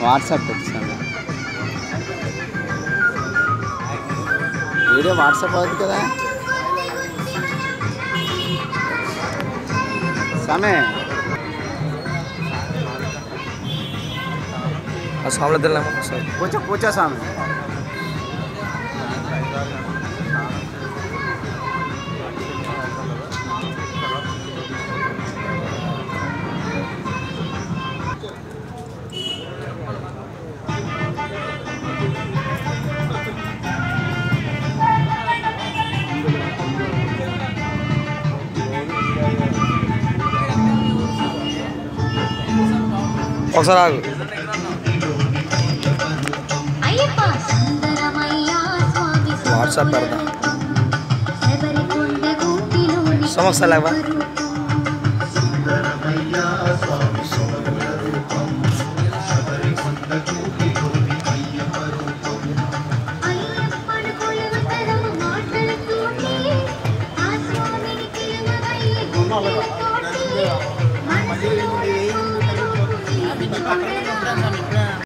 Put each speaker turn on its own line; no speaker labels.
WhatsApp పెట్టిస్తాను video WhatsApp అవుతుంది కదా సమే
ఆ సాంలో తెల్లామా సార్
కూర్చో కూర్చో స్వామి
ఒకసారి ఆగు
అయ్యప్ప సుందరమయ్యా స్వామి
వాట్సాప్ పెడతా
శబరికొండ గూటిలోని
సమస్య లేవా
అయ్యప్పను కొలువుతరము మాటలతోటి, ఆ స్వామిని పిలువవయ్యి గుండెలతోటి, మనసులోని